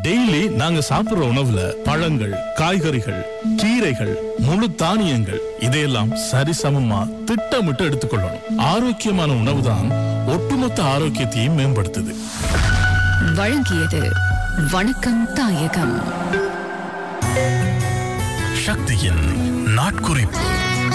daily நாங்க சாப்பிடுற உணவுல பழங்கள் காய்கறிகள் கீரைகள் முழு தானியங்கள் இதையெல்லாம் சரிசமமா திட்டமிட்டு எடுத்துக்கொள்ளணும் ஆரோக்கியமான உணவுதான் ஒட்டுமொத்த ஆரோக்கியத்தையும் மேம்படுத்துது வழங்கியது வணக்கம் தாயகம் சக்தியின் நாட்குறிப்பு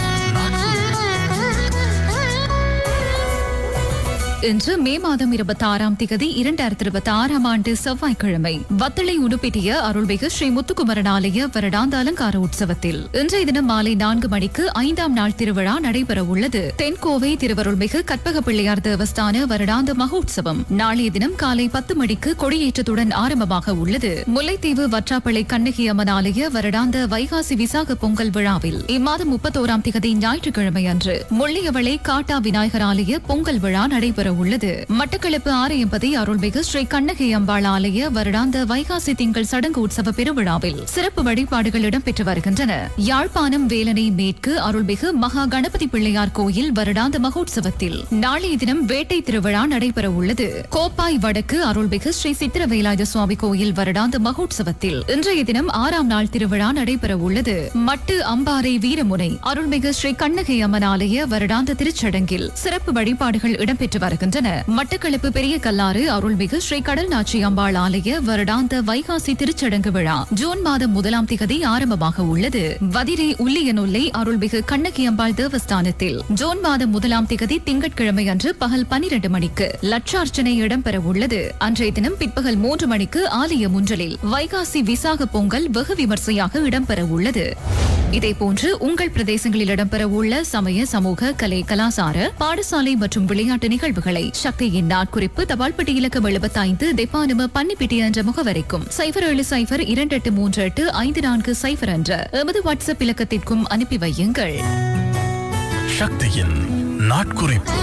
இன்று மே மாதம் இருபத்தி ஆறாம் திகதி இரண்டாயிரத்தி இருபத்தி ஆறாம் ஆண்டு செவ்வாய்க்கிழமை வத்தளை உடுப்பிட்டிய அருள்மிகு ஸ்ரீ முத்துக்குமரன் ஆலய வருடாந்த அலங்கார உற்சவத்தில் இன்றைய தினம் மாலை நான்கு மணிக்கு ஐந்தாம் நாள் திருவிழா நடைபெற உள்ளது தென்கோவை திருவருள்மிகு கற்பக பிள்ளையார் தேவஸ்தான வருடாந்த மகோற்சவம் நாளைய தினம் காலை பத்து மணிக்கு கொடியேற்றத்துடன் ஆரம்பமாக உள்ளது முல்லைத்தீவு வற்றாப்பளை கண்ணகி அம்மன் ஆலய வருடாந்த வைகாசி விசாக பொங்கல் விழாவில் இம்மாதம் முப்பத்தோராம் திகதி ஞாயிற்றுக்கிழமை அன்று முள்ளியவளை காட்டா விநாயகர் ஆலய பொங்கல் விழா நடைபெற உள்ளது மட்டக்களப்பு ஆரையம்பதி அருள்மிகு ஸ்ரீ கண்ணகி அம்பாள் ஆலய வருடாந்த வைகாசி திங்கள் சடங்கு உற்சவ பெருவிழாவில் சிறப்பு வழிபாடுகள் இடம்பெற்று வருகின்றன யாழ்ப்பாணம் வேலனை மேற்கு அருள்மிகு மகா கணபதி பிள்ளையார் கோயில் வருடாந்த மகோற்சவத்தில் நாளைய தினம் வேட்டை திருவிழா நடைபெற உள்ளது கோப்பாய் வடக்கு அருள்மிகு ஸ்ரீ சித்திரவேலாயுத சுவாமி கோயில் வருடாந்த மகோற்சவத்தில் இன்றைய தினம் ஆறாம் நாள் திருவிழா நடைபெற உள்ளது மட்டு அம்பாறை வீரமுனை அருள்மிகு ஸ்ரீ கண்ணகி அம்மன் ஆலய வருடாந்த திருச்சடங்கில் சிறப்பு வழிபாடுகள் இடம்பெற்று வருகின்றன மட்டக்களப்பு பெரிய கல்லாறு அருள்மிகு ஸ்ரீ கடல் நாச்சி அம்பாள் ஆலய வருடாந்த வைகாசி திருச்சடங்கு விழா ஜூன் மாதம் முதலாம் திகதி ஆரம்பமாக உள்ளது வதிரை உள்ளியனொல்லை அருள்மிகு கண்ணகி அம்பாள் தேவஸ்தானத்தில் ஜூன் மாதம் முதலாம் திகதி திங்கட்கிழமை அன்று பகல் பனிரெண்டு மணிக்கு லட்சார்ச்சனை இடம்பெற உள்ளது அன்றைய தினம் பிற்பகல் மூன்று மணிக்கு ஆலய முன்றலில் வைகாசி விசாக பொங்கல் வெகு விமர்சையாக இடம்பெற உள்ளது இதேபோன்று உங்கள் பிரதேசங்களில் இடம்பெற உள்ள சமய சமூக கலை கலாசார பாடசாலை மற்றும் விளையாட்டு நிகழ்வுகளை சக்தியின் நாட்குறிப்பு தபால்பட்டி இலக்கம் எழுபத்தைந்து தெப்பானும பன்னிப்பிட்டி என்ற முகவரிக்கும் சைபர் ஏழு சைபர் இரண்டு எட்டு மூன்று எட்டு ஐந்து நான்கு சைபர் என்ற எமது வாட்ஸ்அப் இலக்கத்திற்கும் அனுப்பி வையுங்கள் சக்தியின் நாட்குறிப்பு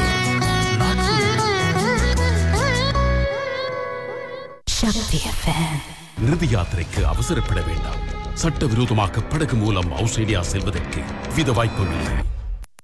சக்தி எஃப்எம் நிறுதி யாத்திரைக்கு அவசரப்பட வேண்டாம் சட்டவிரோதமாக படகு மூலம் ஆஸ்திரேலியா செல்வதற்கு வித வாய்ப்பும் இல்லை